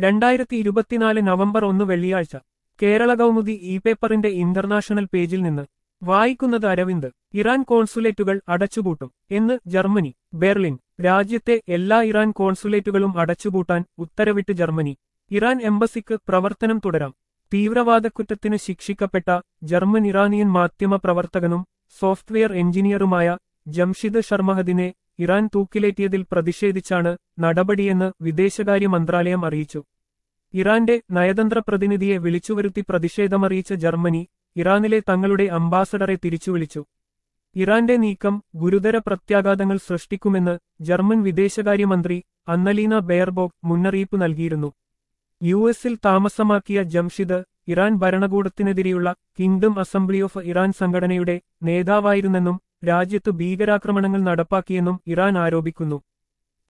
രണ്ടായിരത്തി ഇരുപത്തിനാല് നവംബർ ഒന്ന് വെള്ളിയാഴ്ച കേരള കൗമുദി ഇ പേപ്പറിന്റെ ഇന്റർനാഷണൽ പേജിൽ നിന്ന് വായിക്കുന്നത് അരവിന്ദ് ഇറാൻ കോൺസുലേറ്റുകൾ അടച്ചുപൂട്ടും എന്ന് ജർമ്മനി ബെർലിൻ രാജ്യത്തെ എല്ലാ ഇറാൻ കോൺസുലേറ്റുകളും അടച്ചുപൂട്ടാൻ ഉത്തരവിട്ട് ജർമ്മനി ഇറാൻ എംബസിക്ക് പ്രവർത്തനം തുടരാം തീവ്രവാദക്കുറ്റത്തിന് ശിക്ഷിക്കപ്പെട്ട ജർമ്മൻ ഇറാനിയൻ മാധ്യമ പ്രവർത്തകനും സോഫ്റ്റ്വെയർ എഞ്ചിനീയറുമായ ജംഷിദ് ഷർമഹദിനെ ഇറാൻ തൂക്കിലേറ്റിയതിൽ പ്രതിഷേധിച്ചാണ് നടപടിയെന്ന് വിദേശകാര്യ മന്ത്രാലയം അറിയിച്ചു ഇറാന്റെ നയതന്ത്ര പ്രതിനിധിയെ വിളിച്ചുവരുത്തി പ്രതിഷേധമറിയിച്ച ജർമ്മനി ഇറാനിലെ തങ്ങളുടെ അംബാസഡറെ തിരിച്ചുവിളിച്ചു ഇറാന്റെ നീക്കം ഗുരുതര പ്രത്യാഘാതങ്ങൾ സൃഷ്ടിക്കുമെന്ന് ജർമ്മൻ വിദേശകാര്യമന്ത്രി അന്നലീന ബെയർബോക്ക് മുന്നറിയിപ്പ് നൽകിയിരുന്നു യു എസിൽ താമസമാക്കിയ ജംഷിദ് ഇറാൻ ഭരണകൂടത്തിനെതിരെയുള്ള കിങ്ഡം അസംബ്ലി ഓഫ് ഇറാൻ സംഘടനയുടെ നേതാവായിരുന്നെന്നും രാജ്യത്ത് ഭീകരാക്രമണങ്ങൾ നടപ്പാക്കിയെന്നും ഇറാൻ ആരോപിക്കുന്നു